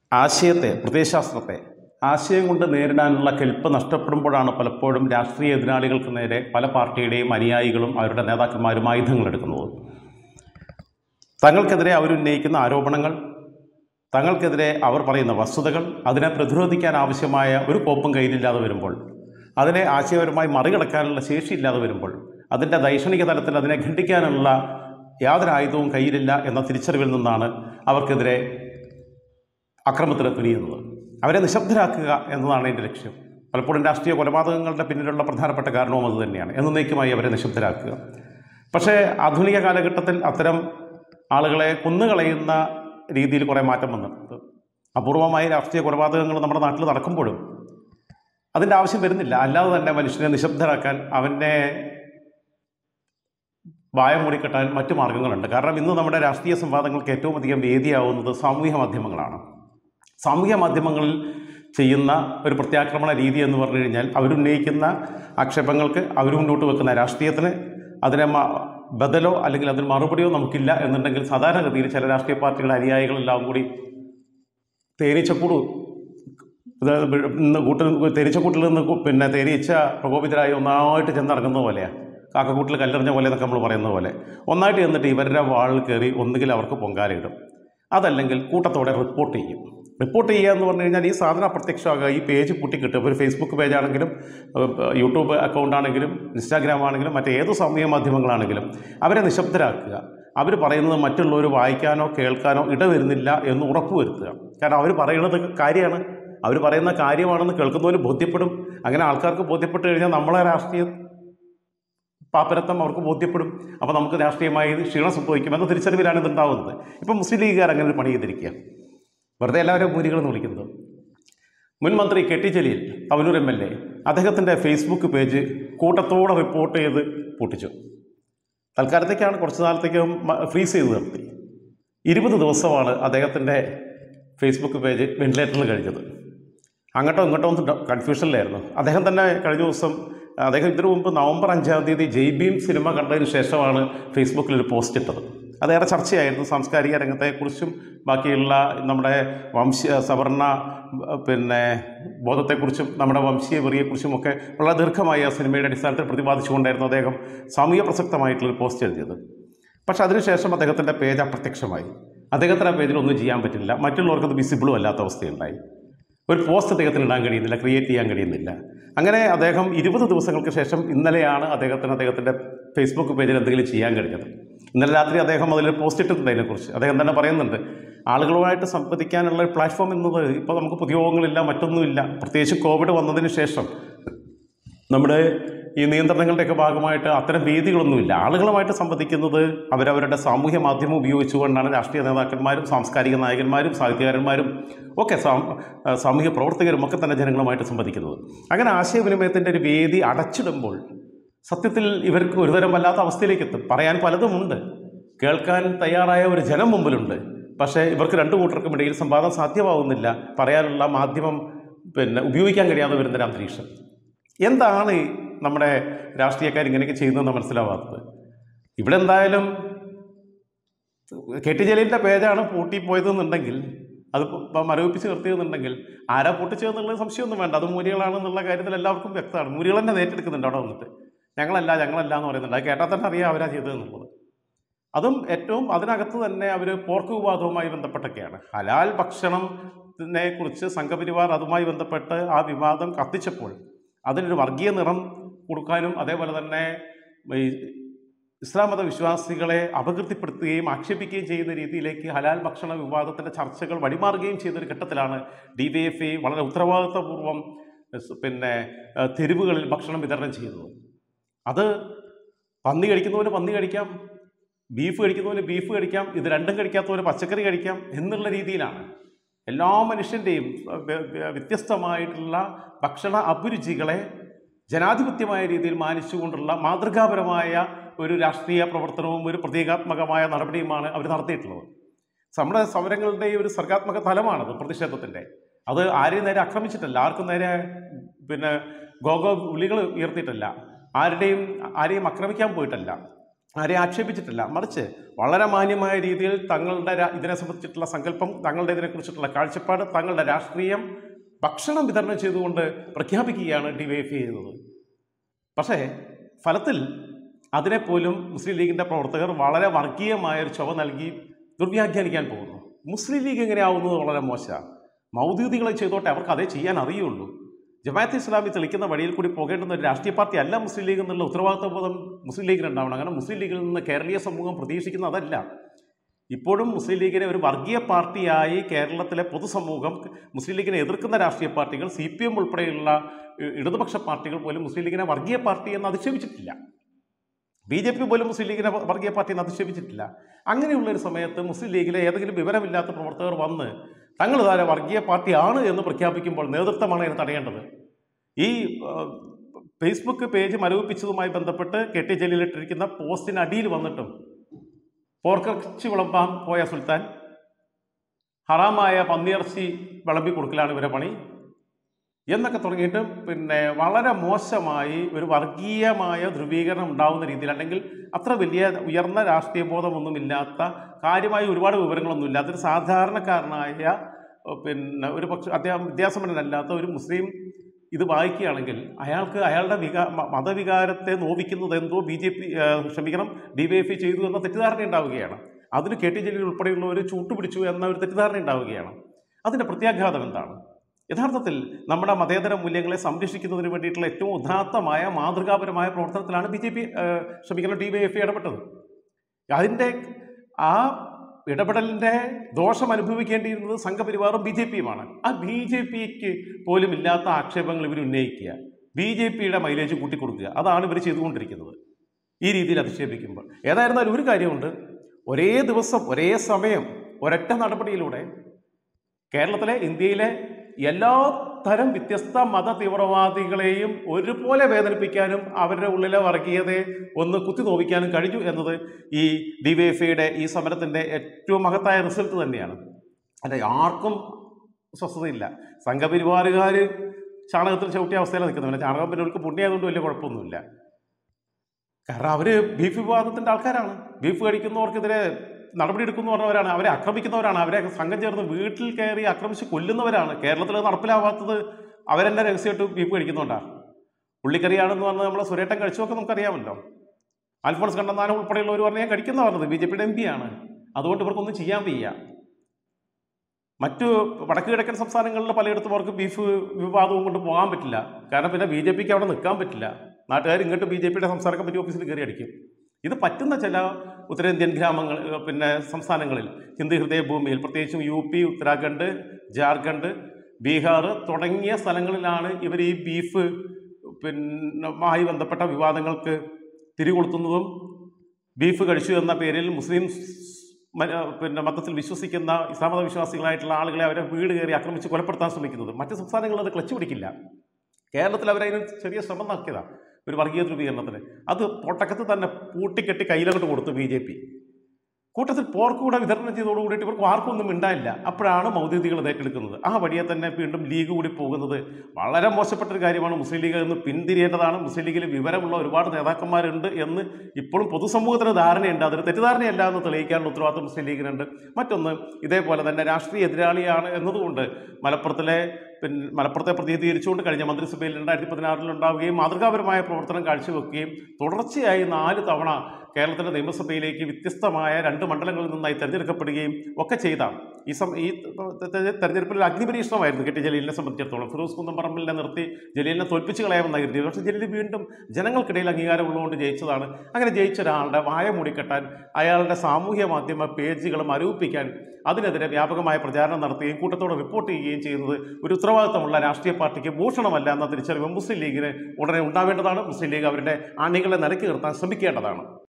ആശയത്തെ പ്രത്യയശാസ്ത്രത്തെ ആശയം കൊണ്ട് നേരിടാനുള്ള കെൽപ്പ് നഷ്ടപ്പെടുമ്പോഴാണ് പലപ്പോഴും രാഷ്ട്രീയ എതിരാളികൾക്ക് നേരെ പല പാർട്ടിയുടെയും അനുയായികളും അവരുടെ നേതാക്കന്മാരും ആയുധങ്ങളെടുക്കുന്നത് തങ്ങൾക്കെതിരെ അവരുന്നയിക്കുന്ന ആരോപണങ്ങൾ തങ്ങൾക്കെതിരെ അവർ പറയുന്ന വസ്തുതകൾ അതിനെ പ്രതിരോധിക്കാൻ ആവശ്യമായ ഒരു കോപ്പും കയ്യിലില്ലാതെ വരുമ്പോൾ അതിനെ ആശയപരമായി മറികടക്കാനുള്ള ശേഷിയില്ലാതെ വരുമ്പോൾ അതിൻ്റെ ദൈക്ഷണിക തലത്തിൽ അതിനെ ഖണ്ഡിക്കാനുള്ള യാതൊരു ആയുധവും കയ്യിലില്ല എന്ന തിരിച്ചറിവിൽ നിന്നാണ് അവർക്കെതിരെ അക്രമത്തിന് തുനിയുന്നത് അവരെ നിശബ്ദരാക്കുക എന്നതാണ് എൻ്റെ ലക്ഷ്യം പലപ്പോഴും രാഷ്ട്രീയ കൊലപാതകങ്ങളുടെ പിന്നിലുള്ള പ്രധാനപ്പെട്ട കാരണവും അത് തന്നെയാണ് എന്നേക്കുമായി അവരെ നിശബ്ദരാക്കുക പക്ഷേ ആധുനിക കാലഘട്ടത്തിൽ അത്തരം ആളുകളെ കൊന്നുകളയുന്ന രീതിയിൽ കുറേ മാറ്റം വന്നിട്ടുണ്ട് അപൂർവമായി രാഷ്ട്രീയ കൊലപാതകങ്ങൾ നമ്മുടെ നാട്ടിൽ നടക്കുമ്പോഴും അതിൻ്റെ ആവശ്യം വരുന്നില്ല അല്ലാതെ തന്നെ മനുഷ്യനെ നിശബ്ദരാക്കാൻ അവനെ വായ മൂടിക്കെട്ടാൻ മറ്റു മാർഗങ്ങളുണ്ട് കാരണം ഇന്ന് നമ്മുടെ രാഷ്ട്രീയ സംവാദങ്ങൾക്ക് ഏറ്റവും അധികം വേദിയാവുന്നത് സാമൂഹ്യ മാധ്യമങ്ങളാണ് സാമൂഹ്യ മാധ്യമങ്ങളിൽ ചെയ്യുന്ന ഒരു പ്രത്യാക്രമണ രീതി എന്ന് പറഞ്ഞു കഴിഞ്ഞാൽ അവരുന്നയിക്കുന്ന ആക്ഷേപങ്ങൾക്ക് അവർ മുന്നോട്ട് വെക്കുന്ന രാഷ്ട്രീയത്തിന് അതിനെ മ- ബദലോ അല്ലെങ്കിൽ അതിന് മറുപടിയോ നമുക്കില്ല എന്നുണ്ടെങ്കിൽ സാധാരണഗതിയിൽ ചില രാഷ്ട്രീയ പാർട്ടികളുടെ അനുയായികളെല്ലാം കൂടി തേനീച്ചക്കൂട് ഇത് ഇന്ന് കൂട്ടിൽ തേനീച്ചക്കൂട്ടിൽ നിന്ന് കു- പിന്നെ തേനീച്ച പ്രകോപിതരായി ഒന്നായിട്ട് ചെന്നിറങ്ങുന്ന പോലെയാണ് കാക്കക്കൂട്ടിൽ കല്ലെറിഞ്ഞ പോലെ എന്നൊക്കെ നമ്മൾ പറയുന്നത് പോലെ ഒന്നായിട്ട് ചെന്നിട്ട് ഇവരുടെ വാളിൽ കയറി ഒന്നുകിൽ അവർക്ക് പൊങ്കാലയിടും അതല്ലെങ്കിൽ കൂട്ടത്തോടെ റിപ്പോർട്ട് ചെയ്യും റിപ്പോർട്ട് ചെയ്യുക എന്ന് പറഞ്ഞു കഴിഞ്ഞാൽ ഈ സാധനം അപ്രത്യക്ഷമാകുക ഈ പേജ് പൊട്ടിക്കിട്ടും ഒരു ഫേസ്ബുക്ക് പേജാണെങ്കിലും ഏഹ്, യൂട്യൂബ് അക്കൗണ്ട് ആണെങ്കിലും ഇൻസ്റ്റാഗ്രാം ആണെങ്കിലും മറ്റേത് സാമൂഹ്യ മാധ്യമങ്ങളാണെങ്കിലും അവരെ നിശബ്ദരാക്കുക അവർ പറയുന്നത് മറ്റുള്ളവർ വായിക്കാനോ കേൾക്കാനോ ഇടവരുന്നില്ല എന്ന് ഉറപ്പുവരുത്തുക കാരണം അവർ പറയുന്നത് കാര്യമാണ് അവർ പറയുന്ന കാര്യമാണെന്ന് കേൾക്കുന്നവർ ബോധ്യപ്പെടും അങ്ങനെ ആൾക്കാർക്ക് ബോധ്യപ്പെട്ട് കഴിഞ്ഞാൽ നമ്മളെ രാഷ്ട്രീയ പാപ്പരത്വം അവർക്ക് ബോധ്യപ്പെടും അപ്പോൾ നമുക്ക് രാഷ്ട്രീയമായി ക്ഷീണം സംഭവിക്കും എന്ന തിരിച്ചറിവിലാണ് ഇതുണ്ടാവുന്നത് ഇപ്പം മുസ്ലിം ലീഗുകാർ അങ്ങനെ ഒരു പണി ചെയ്തിരിക്കുക വെറുതെ എല്ലാവരും ഭൂരികളെന്ന് വിളിക്കുന്നത് മുൻ മന്ത്രി കെ ടി ജലീൽ അവനൂർ എം എൽ എ അദ്ദേഹത്തിൻ്റെ ഫേസ്ബുക്ക് പേജ് കൂട്ടത്തോടെ റിപ്പോർട്ട് ചെയ്ത് പൂട്ടിച്ചു തൽക്കാലത്തേക്കാണ് കുറച്ച് നാളത്തേക്ക് മ- ഫ്രീസ് ചെയ്ത് നിർത്തി ഇരുപത് ദിവസമാണ് അദ്ദേഹത്തിൻ്റെ ഫേസ്ബുക്ക് പേജ് വെന്റിലേറ്ററിൽ കഴിഞ്ഞത് അങ്ങോട്ടോ ഇങ്ങോട്ടോ ഒന്നും ഡ- കൺഫ്യൂഷനിലായിരുന്നു അദ്ദേഹം തന്നെ കഴിഞ്ഞ ദിവസം അദ്ദേഹം ഇതിനു മുമ്പ് നവംബർ അഞ്ചാം തീയതി ജയ് ഭീം സിനിമ കണ്ടതിന് ശേഷമാണ് ഫേസ്ബുക്കിൽ ഒരു പോസ്റ്റ് ഇട്ടത് അതേറെ ചർച്ചയായിരുന്നു സാംസ്കാരിക രംഗത്തെക്കുറിച്ചും ബാക്കിയുള്ള നമ്മുടെ വംശീയ സവർണ ഏഹ്, പിന്നെ ബോധത്തെക്കുറിച്ചും നമ്മുടെ വംശീയ വെറിയെക്കുറിച്ചും ഒക്കെ വളരെ ദീർഘമായി ആ സിനിമയുടെ അടിസ്ഥാനത്തിൽ പ്രതിപാദിച്ചുകൊണ്ടായിരുന്നു അദ്ദേഹം സാമൂഹ്യ പ്രസക്തമായിട്ടുള്ളൊരു പോസ്റ്റ് എഴുതിയത് പക്ഷെ അതിനുശേഷം അദ്ദേഹത്തിൻ്റെ പേജ് അപ്രത്യക്ഷമായി അദ്ദേഹത്തിന് ആ പേജിൽ ഒന്നും ചെയ്യാൻ പറ്റില്ല മറ്റുള്ളവർക്ക് അത് വിസിബിളും അല്ലാത്ത അവസ്ഥയുണ്ടായി ഒരു പോസ്റ്റ് അദ്ദേഹത്തിന് ഇടാൻ കഴിയുന്നില്ല ക്രിയേറ്റ് ചെയ്യാൻ കഴിയുന്നില്ല അങ്ങനെ അദ്ദേഹം ഇരുപത് ദിവസങ്ങൾക്ക് ശേഷം ഇന്നലെയാണ് അദ്ദേഹത്തിന് അദ്ദേഹത്തിൻ്റെ ഫേസ്ബുക്ക് പേജിൽ എന്തെങ്കിലും ചെയ്യാൻ കഴിഞ്ഞത് ഇന്നലെ രാത്രി അദ്ദേഹം അതിൽ പോസ്റ്റ് ഇട്ടിട്ടുണ്ട് അതിനെക്കുറിച്ച് അദ്ദേഹം തന്നെ പറയുന്നുണ്ട് ആളുകളുമായിട്ട് സംവദിക്കാനുള്ള ഒരു പ്ലാറ്റ്ഫോം എന്നത് ഇപ്പോൾ നമുക്ക് പൊതുയോഗങ്ങളില്ല മറ്റൊന്നുമില്ല പ്രത്യേകിച്ച് കോവിഡ് വന്നതിന് ശേഷം നമ്മുടെ ഈ നിയന്ത്രണങ്ങളുടെയൊക്കെ ഭാഗമായിട്ട് അത്തരം വേദികളൊന്നുമില്ല ആളുകളുമായിട്ട് സംവദിക്കുന്നത് അവരവരുടെ സാമൂഹ്യ മാധ്യമം ഉപയോഗിച്ചുകൊണ്ടാണ് രാഷ്ട്രീയ നേതാക്കന്മാരും സാംസ്കാരിക നായകന്മാരും സാഹിത്യകാരന്മാരും ഒക്കെ സാം സാമൂഹ്യ പ്രവർത്തകരും ഒക്കെ തന്നെ ജനങ്ങളുമായിട്ട് സംവദിക്കുന്നത് അങ്ങനെ ആശയവിനിമയത്തിൻ്റെ ഒരു വേദി അടച്ചിടുമ്പോൾ സത്യത്തിൽ ഇവർക്ക് ഒരുതരം വല്ലാത്ത അവസ്ഥയിലേക്ക് എത്തും പറയാൻ പലതുമുണ്ട് കേൾക്കാൻ തയ്യാറായ ഒരു ജനം മുമ്പിലുണ്ട് പക്ഷേ ഇവർക്ക് രണ്ടു കൂട്ടർക്കും ഇടയിൽ സംവാദം സാധ്യമാവുന്നില്ല പറയാനുള്ള മാധ്യമം പിന്നെ ഉപയോഗിക്കാൻ കഴിയാതെ വരുന്നൊരു അന്തരീക്ഷം എന്താണ് ഈ നമ്മുടെ രാഷ്ട്രീയക്കാർ ഇങ്ങനെയൊക്കെ ചെയ്യുന്നതെന്ന് മനസ്സിലാവാത്തത് ഇവിടെ എന്തായാലും കെ ടി ജലീലിൻ്റെ പേജാണ് പൂട്ടിപ്പോയതെന്നുണ്ടെങ്കിൽ അത് ഇപ്പം മരവിപ്പിച്ച് നിർത്തിയതെന്നുണ്ടെങ്കിൽ ആരാ പൊട്ടിച്ചതെന്നുള്ള സംശയമൊന്നും വേണ്ട അത് മൂരികളാണെന്നുള്ള കാര്യത്തിൽ എല്ലാവർക്കും വ്യക്തമാണ് മൂരികൾ തന്നെ ഏറ്റെടുക്കുന്നുണ്ട് അവിടെ വന്നിട്ട് ഞങ്ങളല്ല ഞങ്ങളല്ല എന്ന് പറയുന്നുണ്ട് അത് കേട്ടാൽ തന്നെ അറിയാം അവരാ ചെയ്തതെന്നുള്ളത് അതും ഏറ്റവും അതിനകത്ത് തന്നെ അവർ പോർക്ക് വിവാദവുമായി ബന്ധപ്പെട്ടൊക്കെയാണ് ഹലാൽ ഭക്ഷണത്തിനെ കുറിച്ച് സംഘപരിവാർ അതുമായി ബന്ധപ്പെട്ട് ആ വിവാദം കത്തിച്ചപ്പോൾ അതിനൊരു വർഗീയ നിറം കൊടുക്കാനും അതേപോലെ തന്നെ ഈ ഇസ്ലാം മത വിശ്വാസികളെ അപകീർത്തിപ്പെടുത്തുകയും ആക്ഷേപിക്കുകയും ചെയ്യുന്ന രീതിയിലേക്ക് ഹലാൽ ഭക്ഷണ വിവാദത്തിൻ്റെ ചർച്ചകൾ വഴിമാറുകയും ചെയ്തൊരു ഘട്ടത്തിലാണ് ഡി വൈ എഫ് ഐ വളരെ ഉത്തരവാദിത്വപൂർവ്വം സ് പിന്നെ ഏഹ്, തെരുവുകളിൽ ഭക്ഷണം വിതരണം ചെയ്യുന്നത് അത് പന്നി കഴിക്കുന്നവന് പന്നി കഴിക്കാം ബീഫ് കഴിക്കുന്നവന് ബീഫ് കഴിക്കാം ഇത് രണ്ടും കഴിക്കാത്തവന് പച്ചക്കറി കഴിക്കാം എന്നുള്ള രീതിയിലാണ് എല്ലാ മനുഷ്യൻ്റെയും വ്യ- വ്യ- വ്യത്യസ്തമായിട്ടുള്ള ഭക്ഷണ അഭിരുചികളെ ജനാധിപത്യമായ രീതിയിൽ മാനിച്ചുകൊണ്ടുള്ള മാതൃകാപരമായ ഒരു രാഷ്ട്രീയ പ്രവർത്തനവും ഒരു പ്രതീകാത്മകമായ നടപടിയുമാണ് അവർ നടത്തിയിട്ടുള്ളത് നമ്മുടെ സമരങ്ങളുടെ ഒരു സർഗാത്മക തലമാണത് പ്രതിഷേധത്തിൻ്റെ അത് ആരെയും നേരെ ആക്രമിച്ചിട്ടല്ല ആർക്കും നേരെ പിന്നെ ഗോഗോ വിളികൾ ഉയർത്തിയിട്ടല്ല ആരുടെയും ആരെയും ആക്രമിക്കാൻ പോയിട്ടല്ല ആരെ ആക്ഷേപിച്ചിട്ടില്ല മറിച്ച് വളരെ മാന്യമായ രീതിയിൽ തങ്ങളുടെ രാ- ഇതിനെ സംബന്ധിച്ചിട്ടുള്ള സങ്കല്പം തങ്ങളുടെ ഇതിനെക്കുറിച്ചിട്ടുള്ള കാഴ്ചപ്പാട് തങ്ങളുടെ രാഷ്ട്രീയം ഭക്ഷണം വിതരണം ചെയ്തുകൊണ്ട് പ്രഖ്യാപിക്കുകയാണ് ഡിവൈഎഫ്ഐ ചെയ്തത് പക്ഷേ ഫലത്തിൽ അതിനെപ്പോലും മുസ്ലിം ലീഗിൻ്റെ പ്രവർത്തകർ വളരെ വർഗീയമായ ഒരു ചുവ നൽകി ദുർവ്യാഖ്യാനിക്കാൻ പോകുന്നു മുസ്ലിം ലീഗ് എങ്ങനെയാവുന്നത് വളരെ മോശമാണ് മൗദ്യൂദികളെ ചെയ്തോട്ടെ അവർക്ക് അതേ ചെയ്യാൻ അറിയുള്ളൂ ജമാഅത്ത് ഇസ്ലാമി തെളിക്കുന്ന വഴിയിൽ കൂടി പോകേണ്ടുന്ന ഒരു രാഷ്ട്രീയ പാർട്ടി അല്ല മുസ്ലിം ലീഗ് എന്നുള്ള ഉത്തരവാദിത്വ ബോധം മുസ്ലിം ലീഗിനുണ്ടാവണം കാരണം മുസ്ലിം ലീഗിൽ നിന്ന് കേരളീയ സമൂഹം പ്രതീക്ഷിക്കുന്ന അതല്ല ഇപ്പോഴും മുസ്ലിം ലീഗിനെ ഒരു വർഗീയ പാർട്ടിയായി കേരളത്തിലെ പൊതുസമൂഹം മുസ്ലിം ലീഗിനെ എതിർക്കുന്ന രാഷ്ട്രീയ പാർട്ടികൾ സി പി എം ഉൾപ്പെടെയുള്ള ഇ- ഇടതുപക്ഷ പാർട്ടികൾ പോലും മുസ്ലിം ലീഗിനെ വർഗീയ പാർട്ടി എന്ന് അധിക്ഷേപിച്ചിട്ടില്ല ബി ജെ പി പോലും മുസ്ലിം ലീഗിനെ വ- വർഗീയ പാർട്ടി എന്ന് അധിക്ഷേപിച്ചിട്ടില്ല അങ്ങനെയുള്ള ഒരു സമയത്ത് മുസ്ലിം ലീഗിലെ ഏതെങ്കിലും വിവരമില്ലാത്ത പ്രവർത്തകർ വന്ന് തങ്ങൾ താരെ വർഗീയ പാർട്ടിയാണ് എന്ന് പ്രഖ്യാപിക്കുമ്പോൾ നേതൃത്വമാണ് അതിനെ തടയേണ്ടത് ഈ ആ, ഫേസ്ബുക്ക് പേജ് മരവിപ്പിച്ചതുമായി ബന്ധപ്പെട്ട് കെ ടി ജലീലിട്ടിരിക്കുന്ന പോസ്റ്റിന് അടിയിൽ വന്നിട്ടും പോർക്കർച്ചി വിളമ്പാൻ പോയ സുൽത്താൻ ഹറാമായ പന്നിയിറച്ചി വിളമ്പി കൊടുക്കലാണ് ഇവരെ പണി എന്നൊക്കെ തുടങ്ങിയിട്ട് പിന്നെ വളരെ മോശമായി ഒരു വർഗീയമായ ധ്രുവീകരണം ഉണ്ടാവുന്ന രീതിയിൽ അല്ലെങ്കിൽ അത്ര വലിയ ഉയർന്ന രാഷ്ട്രീയ ബോധമൊന്നുമില്ലാത്ത കാര്യമായ ഒരുപാട് വിവരങ്ങളൊന്നും ഇല്ലാത്ത ഒരു സാധാരണക്കാരനായ ഏഹ്, പിന്നെ ഒരു പക്ഷെ അദ്ദേഹം വിദ്യാസമ്പന്നനല്ലാത്ത ഒരു മുസ്ലിം ഇത് വായിക്കുകയാണെങ്കിൽ അയാൾക്ക് അയാളുടെ വികാ മ- മതവികാരത്തെ നോവിക്കുന്നത് എന്തോ ബി ജെ പി ക്ഷമിക്കണം ഡി വൈ എഫ് ചെയ്തു എന്ന തെറ്റിദ്ധാരണ ഉണ്ടാവുകയാണ് അതിന് കെ ടി ജലീൽ ഉൾപ്പെടെയുള്ളവർ ചൂട്ടുപിടിച്ചു എന്ന ഒരു തെറ്റിദ്ധാരണ ഉണ്ടാവുകയാണ് അതിൻ്റെ പ്രത്യാഘാതം എന്താണ് യഥാർത്ഥത്തിൽ നമ്മുടെ മതേതര മൂല്യങ്ങളെ സംരക്ഷിക്കുന്നതിന് വേണ്ടിയിട്ടുള്ള ഏറ്റവും ഉദാത്തമായ മാതൃകാപരമായ പ്രവർത്തനത്തിലാണ് ബി ജെ പി ക്ഷമിക്കണം ഡി വൈ എഫ് ഇടപെട്ടത് അതിൻ്റെ ആ ഇടപെടലിൻ്റെ ദോഷം അനുഭവിക്കേണ്ടിയിരുന്നത് സംഘപരിവാറും ബി ജെ പിയുമാണ് ആ ബി ജെ പിക്ക് പോലും ഇല്ലാത്ത ആക്ഷേപങ്ങൾ ഇവർ ഉന്നയിക്കുക ബി ജെ പിയുടെ മൈലേജ് കൂട്ടിക്കൊടുക്കുക അതാണ് ഇവർ ചെയ്തുകൊണ്ടിരിക്കുന്നത് ഈ രീതിയിൽ അധിക്ഷേപിക്കുമ്പോൾ ഏതായിരുന്നാലും ഒരു കാര്യമുണ്ട് ഒരേ ദിവസം ഒരേ സമയം ഒരൊറ്റ നടപടിയിലൂടെ കേരളത്തിലെ ഇന്ത്യയിലെ എല്ലാ തരം വ്യത്യസ്ത മത തീവ്രവാദികളെയും ഒരുപോലെ വേദനിപ്പിക്കാനും അവരുടെ ഉള്ളിലെ വർഗീയതയെ ഒന്ന് കുത്തി നോവിക്കാനും കഴിഞ്ഞു എന്നത് ഈ ഡി വൈ എഫ് ഐയുടെ ഈ സമരത്തിൻ്റെ ഏറ്റവും മഹത്തായ റിസൾട്ട് തന്നെയാണ് അല്ല ആർക്കും സ്വസ്ഥതയില്ല സംഘപരിവാറുകാർ ചാണകത്തിൽ ചവിട്ടിയ അവസ്ഥയിലാണ് നിൽക്കുന്നത് പിന്നെ ചാണകം പിന്നെ അവർക്ക് പുണ്യമായതുകൊണ്ട് വലിയ കുഴപ്പമൊന്നുമില്ല കാരണം അവർ ബീഫ് വിവാദത്തിൻ്റെ ആൾക്കാരാണ് ബീഫ് കഴിക്കുന്നവർക്കെതിരെ നടപടിയെടുക്കുന്നു പറഞ്ഞവരാണ് അവരെ ആക്രമിക്കുന്നവരാണ് അവരെ സംഘം ചേർന്ന് വീട്ടിൽ കയറി ആക്രമിച്ച് കൊല്ലുന്നവരാണ് കേരളത്തിൽ അത് നടപ്പിലാവാത്തത് അവരെന്നെ രഹസ്യമായിട്ട് ബീഫ് കഴിക്കുന്നുണ്ടാണ് ഉള്ളിക്കറിയാണെന്ന് പറഞ്ഞ് നമ്മൾ സുരേട്ടൻ കഴിച്ചതൊക്കെ നമുക്കറിയാമല്ലോ അൽഫോൺസ് കണ്ണന്താനം ഉൾപ്പെടെയുള്ളവർ പറഞ്ഞ് ഞാൻ കഴിക്കുന്ന പറഞ്ഞത് ബി ജെ പിയുടെ എം പി ആണ് അതുകൊണ്ട് ഇവർക്കൊന്നും ചെയ്യാൻ വയ്യ മറ്റു വടക്ക് കിഴക്കൻ സംസ്ഥാനങ്ങളിൽ പലയിടത്തും അവർക്ക് ബീഫ് വിവാദവും കൊണ്ട് പോകാൻ പറ്റില്ല കാരണം പിന്നെ ബി ജെ പിക്ക് അവിടെ നിൽക്കാൻ പറ്റില്ല നാട്ടുകാർ ഇങ്ങോട്ട് ബി ജെ പിയുടെ സംസ്ഥാന കമ്മിറ്റി ഓഫീസിൽ കയറി അടിക്കും ഇത് പറ്റുന്ന ചില ഉത്തരേന്ത്യൻ ഗ്രാമങ്ങൾ ഏഹ് പിന്നെ സംസ്ഥാനങ്ങളിൽ ഹിന്ദു ഹൃദയഭൂമിയിൽ പ്രത്യേകിച്ചും യു പി ഉത്തരാഖണ്ഡ് ജാർഖണ്ഡ് ബീഹാർ തുടങ്ങിയ സ്ഥലങ്ങളിലാണ് ഇവർ ഈ ബീഫ് പിന്നെ മായി ബന്ധപ്പെട്ട വിവാദങ്ങൾക്ക് തിരികൊളുത്തുന്നതും ബീഫ് കഴിച്ചു എന്ന പേരിൽ മുസ്ലിം മ- പിന്നെ മതത്തിൽ വിശ്വസിക്കുന്ന ഇസ്ലാം മത വിശ്വാസികളായിട്ടുള്ള ആളുകളെ അവരെ വീട് കയറി ആക്രമിച്ച് കൊലപ്പെടുത്താൻ ശ്രമിക്കുന്നത് മറ്റ് സംസ്ഥാനങ്ങളിൽ അത് ക്ലച്ച് പിടിക്കില്ല കേരളത്തിൽ അവരതിന് ചെറിയ ശ്രമം നടത്തിയതാണ് ഒരു വർഗീയ ധ്രുവീകരണത്തിന് അത് പൊട്ടക്കത്ത് തന്നെ പൂട്ടിക്കെട്ടി കയ്യിലങ്ങോട്ട് കൊടുത്തു ബി ജെ പി കൂട്ടത്തിൽ പോർക്ക് കൂടെ വിതരണം ചെയ്തതോട് കൂടിയിട്ട് ഇവർക്ക് ആർക്കും ഒന്നും ഉണ്ടായില്ല അപ്പോഴാണ് മൗദ്യൂദികൾ ഏറ്റെടുക്കുന്നത് ആ വഴിയെ തന്നെ വീണ്ടും ലീഗ് കൂടി പോകുന്നത് വളരെ മോശപ്പെട്ട ഒരു കാര്യമാണ് മുസ്ലിം ലീഗ് എന്ന് പിന്തിരിയേണ്ടതാണ് മുസ്ലിം ലീഗിൽ വിവരമുള്ള ഒരുപാട് നേതാക്കന്മാരുണ്ട് എന്ന് ഇപ്പോഴും പൊതുസമൂഹത്തിന് ധാരണയുണ്ട് അതൊരു തെറ്റിദ്ധാരണയല്ല എന്ന് തെളിയിക്കാനുള്ള ഉത്തരവാദിത്വം മുസ്ലിം ലീഗിനുണ്ട് മറ്റൊന്ന് ഇതേപോലെ തന്നെ രാഷ്ട്രീയ എതിരാളിയാണ് എന്നതുകൊണ്ട് മലപ്പുറത്തിലെ പിന്നെ മലപ്പുറത്തെ പ്രതിനിധീകരിച്ചുകൊണ്ട് കഴിഞ്ഞ മന്ത്രിസഭയിൽ രണ്ടായിരത്തി പതിനാറിൽ ഉണ്ടാവുകയും മാതൃകാപരമായ പ്രവർത്തനം കാഴ്ചവെക്കുകയും തുടർച്ചയായി നാല് തവണ കേരളത്തിൻ്റെ നിയമസഭയിലേക്ക് വ്യത്യസ്തമായ രണ്ട് മണ്ഡലങ്ങളിൽ നിന്നായി തെരഞ്ഞെടുക്കപ്പെടുകയും ഒക്കെ ചെയ്ത ഈ സം ഈ തെ- തെ- തെരഞ്ഞെടുപ്പിൽ ഒരു അഗ്നിപരീക്ഷണമായിരുന്നു കെ ടി ജലീലിനെ സംബന്ധിച്ചിടത്തോളം ഫിറോസ് കുന്നംപറമ്പിലിനെ നിർത്തി ജലീലിനെ തോൽപ്പിച്ച് കളയാമെന്ന കരുതി പക്ഷേ ജലീൽ വീണ്ടും ജനങ്ങൾക്കിടയിൽ അംഗീകാരം ഉള്ളതുകൊണ്ട് ജയിച്ചതാണ് അങ്ങനെ ജയിച്ച ഒരാളുടെ വായ മൂടിക്കെട്ടാൻ അയാളുടെ സാമൂഹ്യ മാധ്യമ പേജുകൾ മരവിപ്പിക്കാൻ അതിനെതിരെ വ്യാപകമായ പ്രചാരണം നടത്തുകയും കൂട്ടത്തോടെ റിപ്പോർട്ട് ചെയ്യുകയും ചെയ്യുന്നത് ഒരു ഉത്തരവാദിത്തമുള്ള രാഷ്ട്രീയ പാർട്ടിക്ക് ഭൂഷണമല്ല എന്ന തിരിച്ചറിവ് മുസ്ലിം ലീഗിന് ഉടനെ ഉണ്ടാവേണ്ടതാണ് മുസ്ലിം ലീഗ് അവരുടെ അണികളെ നിരക്കി നിർത്താൻ ശ്രമിക്കേണ്ടതാണ്